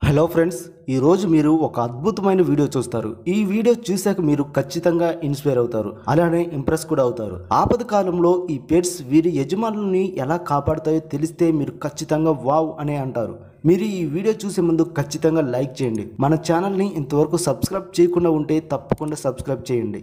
hello friends ఈరోజు మీరు ఒక అద్భుతమైన వీడియో చూస్తారు ఈ వీడియో చూశాక మీరు ఖచ్చితంగా ఇన్స్పైర్ అవుతారు అలానే ఇంప్రెస్ కూడా అవుతారు ఆపద కాలంలో ఈ పెట్స్ వీరి యజమానులని ఎలా కాపాడుతాయో తెలిస్తే మీరు ఖచ్చితంగా వావ్ అనే అంటారు మీరు ఈ వీడియో చూసే ముందు ఖచ్చితంగా లైక్ చేయండి మన ఛానల్ని ఇంతవరకు సబ్స్క్రైబ్ చేయకుండా ఉంటే తప్పకుండా సబ్స్క్రైబ్ చేయండి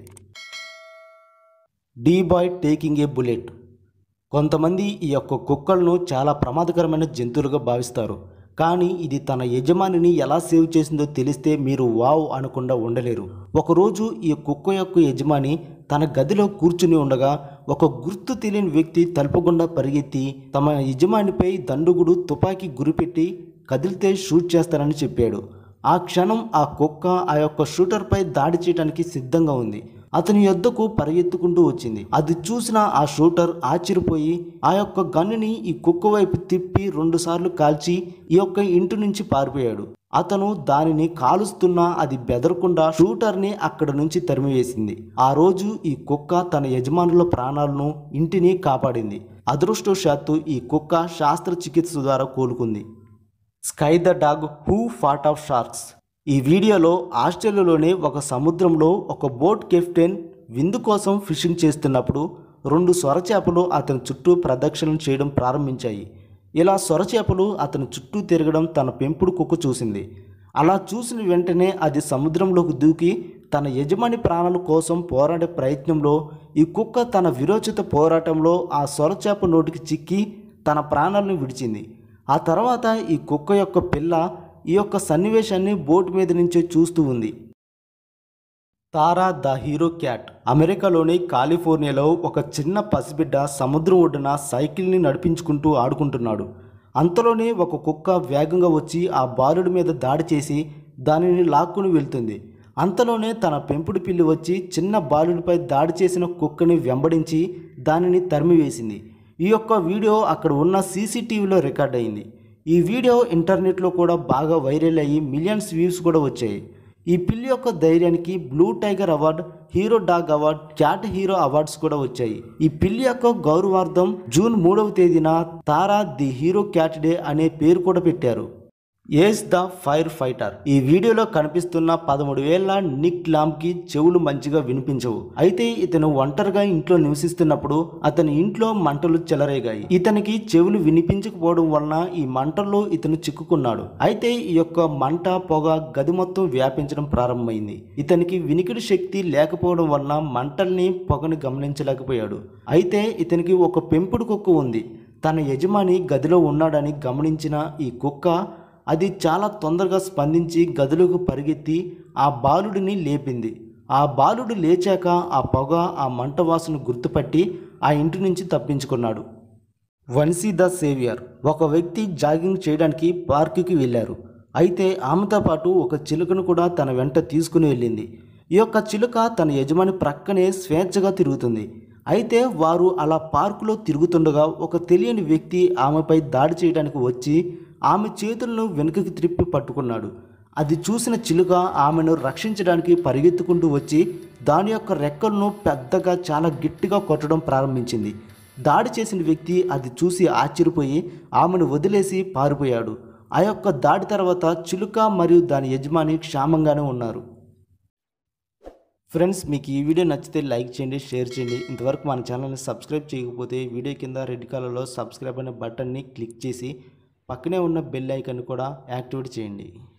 the boy taking a bullet కొంతమంది ఈ యొక్క కుక్కలను చాలా ప్రమాదకరమైన జంతువులుగా భావిస్తారు కానీ ఇది తన యజమానిని ఎలా సేవ్ చేసిందో తెలిస్తే మీరు వావ్ అనకుండా ఉండలేరు ఒకరోజు ఈ కుక్క యొక్క యజమాని తన గదిలో కూర్చుని ఉండగా ఒక గుర్తు తెలియని వ్యక్తి తలుపుగుండా పరిగెత్తి తమ యజమానిపై దండుగుడు తుపాకీ గురిపెట్టి కదిలితే షూట్ చేస్తానని చెప్పాడు ఆ క్షణం ఆ కుక్క ఆ యొక్క షూటర్పై దాడి చేయడానికి సిద్ధంగా ఉంది అతని యొద్దకు పరిగెత్తుకుంటూ వచ్చింది అది చూసిన ఆ షూటర్ ఆశ్చర్యపోయి ఆ యొక్క గన్నుని ఈ కుక్క వైపు తిప్పి రెండుసార్లు కాల్చి ఈ యొక్క ఇంటి నుంచి పారిపోయాడు అతను దానిని కాలుస్తున్నా అది బెదరకుండా షూటర్ని అక్కడ నుంచి తరిమివేసింది ఆ రోజు ఈ కుక్క తన యజమానుల ప్రాణాలను ఇంటిని కాపాడింది అదృష్టవశాత్తు ఈ కుక్క శాస్త్రచికిత్స ద్వారా కోలుకుంది Sky the dog who fought off sharks ఈ వీడియోలో ఆస్ట్రేలియాలోని ఒక సముద్రంలో ఒక బోట్ కెప్టెన్ విందు కోసం ఫిషింగ్ చేస్తున్నప్పుడు రెండు సొరచేపలు అతని చుట్టూ ప్రదక్షిణలు చేయడం ప్రారంభించాయి ఇలా సొరచేపలు అతని చుట్టూ తిరగడం తన పెంపుడు కుక్క చూసింది అలా చూసిన వెంటనే అది సముద్రంలోకి దూకి తన యజమాని ప్రాణాల కోసం పోరాడే ప్రయత్నంలో ఈ కుక్క తన విరోచిత పోరాటంలో ఆ సొరచేప నోటికి చిక్కి తన ప్రాణాలను విడిచింది ఆ తర్వాత ఈ కుక్క యొక్క పిల్ల ఈ యొక్క సన్నివేశాన్ని బోట్ మీద నుంచే చూస్తూ ఉంది తారా ద హీరో క్యాట్ అమెరికాలోని కాలిఫోర్నియాలో ఒక చిన్న పసిబిడ్డ సముద్రం ఒడ్డున సైకిల్ని నడిపించుకుంటూ ఆడుకుంటున్నాడు అంతలోనే ఒక కుక్క వేగంగా వచ్చి ఆ బాలుడి మీద దాడి చేసి దానిని లాక్కుని వెళ్తుంది అంతలోనే తన పెంపుడు పిల్లి వచ్చి చిన్న బాలుడిపై దాడి చేసిన కుక్కని వెంబడించి దానిని తరిమివేసింది ఈ యొక్క వీడియో అక్కడ ఉన్న సీసీటీవీలో రికార్డ్ అయింది ఈ వీడియో ఇంటర్నెట్లో కూడా బాగా వైరల్ అయ్యి మిలియన్స్ వ్యూస్ కూడా వచ్చాయి ఈ పిల్లి యొక్క ధైర్యానికి blue tiger award hero dog award cat hero awards కూడా వచ్చాయి ఈ పిల్లి యొక్క గౌరవార్థం జూన్ మూడవ తేదీన Tara the hero cat day అనే పేరు కూడా పెట్టారు ఏస్ ద ఫైర్ ఫైటర్ ఈ వీడియోలో కనిపిస్తున్న పదమూడు వేల నిక్ లాంప్ కి చెవులు మంచిగా వినిపించవు అయితే ఇతను ఒంటరిగా ఇంట్లో నివసిస్తున్నప్పుడు అతని ఇంట్లో మంటలు చెలరేగాయి ఇతనికి చెవులు వినిపించకపోవడం వలన ఈ మంటల్లో ఇతను చిక్కుకున్నాడు అయితే ఈ యొక్క మంట పొగ గది మొత్తం వ్యాపించడం ప్రారంభమైంది ఇతనికి వినికిడి శక్తి లేకపోవడం వలన మంటల్ని పొగని గమనించలేకపోయాడు అయితే ఇతనికి ఒక పెంపుడు కుక్క ఉంది తన యజమాని గదిలో ఉన్నాడని గమనించిన ఈ కుక్క అది చాలా తొందరగా స్పందించి గదిలోకి పరిగెత్తి ఆ బాలుడిని లేపింది ఆ బాలుడు లేచాక ఆ పొగ ఆ మంట వాసన గుర్తుపట్టి ఆ ఇంటి నుంచి తప్పించుకున్నాడు వన్సీ ద సేవియర్ ఒక వ్యక్తి జాగింగ్ చేయడానికి పార్కుకి వెళ్ళారు అయితే ఆమెతో పాటు ఒక చిలుకను కూడా తన వెంట తీసుకుని వెళ్ళింది ఈ యొక్క చిలుక తన యజమాని ప్రక్కనే స్వేచ్ఛగా తిరుగుతుంది అయితే వారు అలా పార్కులో తిరుగుతుండగా ఒక తెలియని వ్యక్తి ఆమెపై దాడి చేయడానికి వచ్చి ఆమె చేతులను వెనుకకి త్రిప్పి పట్టుకున్నాడు అది చూసిన చిలుక ఆమెను రక్షించడానికి పరిగెత్తుకుంటూ వచ్చి దాని యొక్క రెక్కలను పెద్దగా చాలా గట్టిగా కొట్టడం ప్రారంభించింది దాడి చేసిన వ్యక్తి అది చూసి ఆశ్చర్యపోయి ఆమెను వదిలేసి పారిపోయాడు ఆ యొక్క దాడి తర్వాత చిలుక మరియు దాని యజమాని క్షేమంగానే ఉన్నారు ఫ్రెండ్స్ మీకు ఈ వీడియో నచ్చితే లైక్ చేయండి షేర్ చేయండి ఇంతవరకు మన ఛానల్ని సబ్స్క్రైబ్ చేయకపోతే వీడియో కింద రెడ్ కలర్లో సబ్స్క్రైబ్ అనే బటన్ని క్లిక్ చేసి పక్కనే ఉన్న బెల్ ఐకాన్ కూడా యాక్టివేట్ చేయండి